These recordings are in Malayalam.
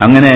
അങ്ങനെ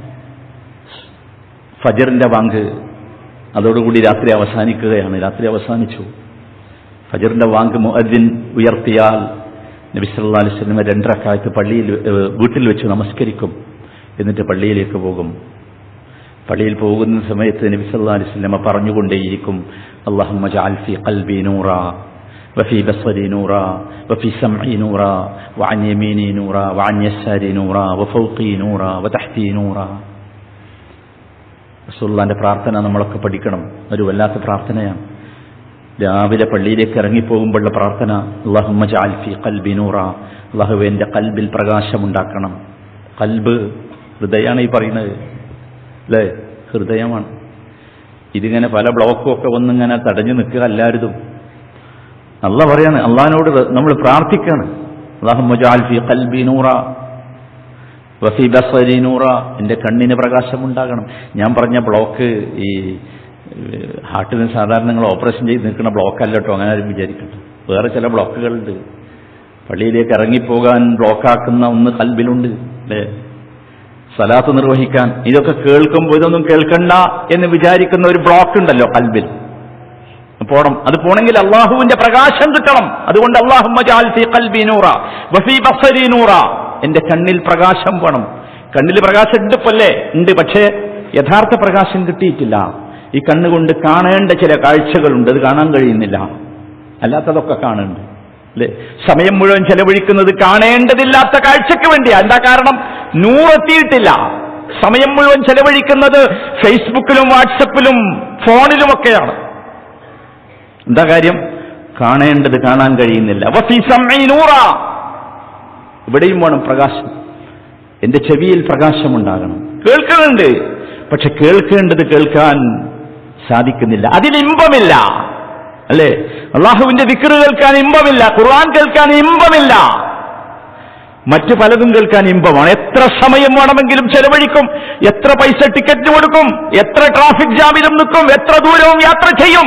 ഫജറിന്റെ ബാങ്ക് അതോടുകൂടി രാത്രി അവസാനിക്കുകയാണ് രാത്രി അവസാനിച്ചു ഫജറിന്റെ വാങ്ക് മുഅദ്ദിൻ ഉയർത്തിയാൽ നബി സല്ലല്ലാഹു അലൈഹി വസല്ലം രണ്ടരക്കാലത്ത് പള്ളിയിൽ ഏഹ്, വീട്ടിൽ വെച്ച് നമസ്കരിക്കും എന്നിട്ട് പള്ളിയിലേക്ക് പോകും പള്ളിയിൽ പോകുന്ന സമയത്ത് നബി സല്ലല്ലാഹു അലൈഹി വസല്ലം പറഞ്ഞുകൊണ്ടേയിരിക്കും അല്ലാഹുമ്മ ജഅൽ ഫീ ഖൽബി നൂറ وفي بصري نورا وفي سمعي نورا وعن يميني نورا وعن يساري نورا وفوقي نورا وتحتي نورا റസൂലുള്ളാന്റെ പ്രാർത്ഥന നമ്മളൊക്കെ പഠിക്കണം ഒരു വല്ലാത്ത പ്രാർത്ഥനയാണ് രാവിലെ പള്ളിയിലേക്ക് ഇറങ്ങിപ്പോകുമ്പോഴുള്ള പ്രാർത്ഥന അള്ളാഹുമ്മ ജഅൽ ഫീ ഖൽബി നൂറ അള്ളാഹു എൻ്റെ കൽബിൽ പ്രകാശമുണ്ടാക്കണം കൽബ് ഹൃദയമാണ് ഈ പറയുന്നത് അല്ലേ ഹൃദയമാണ് ഇതിങ്ങനെ പല ബ്ലോക്കും ഒക്കെ വന്നിങ്ങനെ തടഞ്ഞു നിൽക്കുക എല്ലാവരും അല്ല പറയാണ് അള്ളഹാനോട് നമ്മൾ പ്രാർത്ഥിക്കാണ് അള്ളാഹുമ്മ ജഅൽ ഫീ ഖൽബി നൂറ വഫി ബസരി നൂറ എൻ്റെ കണ്ണിന് പ്രകാശമുണ്ടാകണം ഞാൻ പറഞ്ഞ ബ്ലോക്ക് ഈ ഏഹ്, ഹാർട്ടിന് സാധാരണ നിങ്ങൾ ഓപ്പറേഷൻ ചെയ്ത് നിൽക്കുന്ന ബ്ലോക്കല്ല കേട്ടോ അങ്ങനെ ആരും വിചാരിക്കട്ടെ വേറെ ചില ബ്ലോക്കുകളുണ്ട് പള്ളിയിലേക്ക് ഇറങ്ങിപ്പോകാൻ ബ്ലോക്കാക്കുന്ന ഒന്ന് കൽബിലുണ്ട് അല്ലേ സലാത്ത് നിർവഹിക്കാൻ ഇതൊക്കെ കേൾക്കുമ്പോൾ ഇതൊന്നും കേൾക്കണ്ട എന്ന് വിചാരിക്കുന്ന ഒരു ബ്ലോക്ക് ഉണ്ടല്ലോ കൽബിൽ പോണം അത് പോണെങ്കിൽ അള്ളാഹുവിന്റെ പ്രകാശം കിട്ടണം അതുകൊണ്ട് അള്ളാഹു എന്റെ കണ്ണിൽ പ്രകാശം വേണം കണ്ണിൽ പ്രകാശം ഉണ്ട് ഇപ്പല്ലേ ഉണ്ട് പക്ഷേ യഥാർത്ഥ പ്രകാശം കിട്ടിയിട്ടില്ല ഈ കണ്ണുകൊണ്ട് കാണേണ്ട ചില കാഴ്ചകളുണ്ട് അത് കാണാൻ കഴിയുന്നില്ല അല്ലാത്തതൊക്കെ കാണുന്നുണ്ട് അല്ലേ സമയം മുഴുവൻ ചെലവഴിക്കുന്നത് കാണേണ്ടതില്ലാത്ത കാഴ്ചയ്ക്ക് വേണ്ടിയാ എന്താ കാരണം നൂറെത്തിയിട്ടില്ല സമയം മുഴുവൻ ചെലവഴിക്കുന്നത് ഫേസ്ബുക്കിലും വാട്സപ്പിലും ഫോണിലുമൊക്കെയാണ് എന്താ കാര്യം കാണേണ്ടത് കാണാൻ കഴിയുന്നില്ല വഫീ സമഈ നൂറ ഇവിടെയും വേണം പ്രകാശം എന്റെ ചെവിയിൽ പ്രകാശമുണ്ടാകണം കേൾക്കുന്നുണ്ട് പക്ഷെ കേൾക്കേണ്ടത് കേൾക്കാൻ സാധിക്കുന്നില്ല അതിൽ ഇമ്പമില്ല അല്ലേ അള്ളാഹുവിന്റെ വിക്റ് കേൾക്കാൻ ഇമ്പമില്ല ഖുർആൻ കേൾക്കാൻ ഇമ്പമില്ല മറ്റു പലതും കേൾക്കാൻ ഇമ്പമാണ് എത്ര സമയം വേണമെങ്കിലും ചെലവഴിക്കും എത്ര പൈസ ടിക്കറ്റ് കൊടുക്കും എത്ര ട്രാഫിക് ജാമിലും നിൽക്കും എത്ര ദൂരവും യാത്ര ചെയ്യും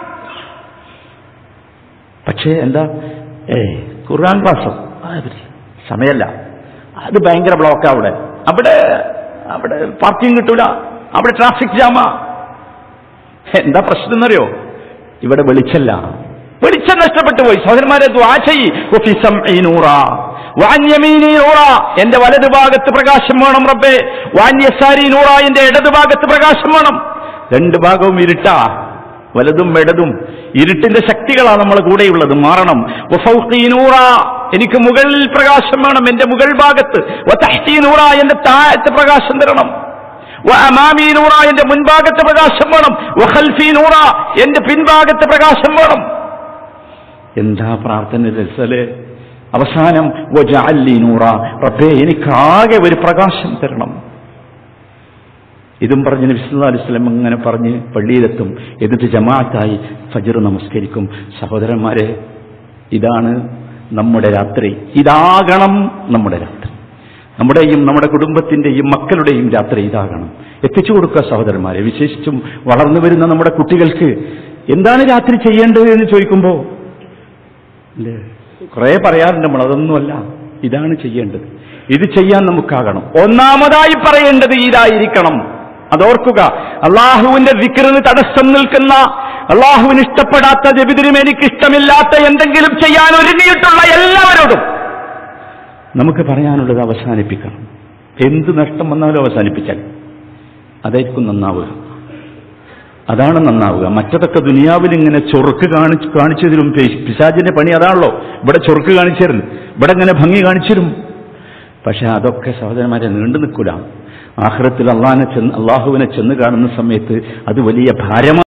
പക്ഷേ എന്താ ഏ ഖുർആൻ ക്ലാസ്സോ സമയമല്ല അത് ഭയങ്കര ബ്ലോക്കാ അവിടെ അവിടെ അവിടെ പാർക്കിംഗ് കിട്ടൂല അവിടെ ട്രാഫിക് ജാമാ എന്താ പ്രശ്നം എന്നറിയോ ഇവിടെ വെളിച്ചല്ല വെളിച്ചം നഷ്ടപ്പെട്ടു പോയി സഹോദരന്മാരെ ദ്വാ ചെയ്യ് വഫി സംഇ നൂറ വഅൻ യമീനി നൂറ എന്റെ വലതു ഭാഗത്ത് പ്രകാശം വേണം റബ്ബേ വഅൻ യസാരി നൂറ എന്റെ ഇടതു ഭാഗത്ത് പ്രകാശം വേണം രണ്ട് ഭാഗവും ഇരുട്ടാ വലതും ഇടതും ഇരുട്ടിന്റെ ശക്തികളാണ് നമ്മളെ കൂടെയുള്ളത് മാറണം വഫൗഖി നൂറ എനിക്ക് മുകളിൽ പ്രകാശം വേണം എന്റെ മുകൾ ഭാഗത്ത് വതഹ്തി നൂറ എന്റെ താഴത്ത് പ്രകാശം തരണം വഅമാമി നൂറ എന്റെ മുൻഭാഗത്ത് പ്രകാശം വേണം വഖൽഫി നൂറ എന്റെ പിൻഭാഗത്ത് പ്രകാശം വേണം എന്താ പ്രാർത്ഥന രസല് അവസാനം വജഅല്ലി നൂറ റബ്ബേ എനിക്കാകെ ഒരു പ്രകാശം തരണം ഇതും പറഞ്ഞ് നബി സല്ലല്ലാഹു അലൈഹി വസല്ലം ഇങ്ങനെ പറഞ്ഞ് പള്ളിയിലെത്തും എന്നിട്ട് ജമാഅത്തായി ഫജ്ർ നമസ്കരിക്കും സഹോദരന്മാരെ ഇതാണ് നമ്മുടെ രാത്രി ഇതാകണം നമ്മുടെ രാത്രി നമ്മുടെയും നമ്മുടെ കുടുംബത്തിന്റെയും മക്കളുടെയും രാത്രി ഇതാകണം എത്തിച്ചു കൊടുക്കുക സഹോദരന്മാരെ വിശേഷിച്ചും വളർന്നു വരുന്ന നമ്മുടെ കുട്ടികൾക്ക് എന്താണ് രാത്രി ചെയ്യേണ്ടത് എന്ന് ചോദിക്കുമ്പോൾ അല്ലേ കുറെ പറയാറുണ്ട് നമ്മൾ അതൊന്നുമല്ല ഇതാണ് ചെയ്യേണ്ടത് ഇത് ചെയ്യാൻ നമുക്കാകണം ഒന്നാമതായി പറയേണ്ടത് ഇതായിരിക്കണം അതോർക്കുക അള്ളാഹുവിന്റെ വിക്രിന് തടസ്സം നിൽക്കുന്ന അള്ളാഹുവിന് ഇഷ്ടപ്പെടാത്ത ജബിതിനും എനിക്ക് ഇഷ്ടമില്ലാത്ത എന്തെങ്കിലും ചെയ്യാൻ ഒരുങ്ങിയിട്ടുള്ള എല്ലാവരോടും നമുക്ക് പറയാനുള്ളത് അവസാനിപ്പിക്കണം എന്ത് നഷ്ടം വന്നാലും അവസാനിപ്പിച്ചാൽ അതായിരിക്കും നന്നാവുക അതാണ് നന്നാവുക മറ്റതൊക്കെ ദുനിയാവിൽ ഇങ്ങനെ ചൊറുക്ക് കാണിച്ച് കാണിച്ചു തരും പി- പിശാചിന്റെ പണി അതാണല്ലോ ഇവിടെ ചൊറുക്ക് കാണിച്ചു തരും ഇവിടെ ഇങ്ങനെ ഭംഗി കാണിച്ചു തരും പക്ഷെ അതൊക്കെ സഹോദരന്മാരെ നീണ്ടു നിൽക്കൂല ആഹ്റത്തിൽ അള്ളാഹിനെ ചെന്ന് അള്ളാഹുവിനെ ചെന്ന് കാണുന്ന സമയത്ത് അത് വലിയ ഭാരമാണ്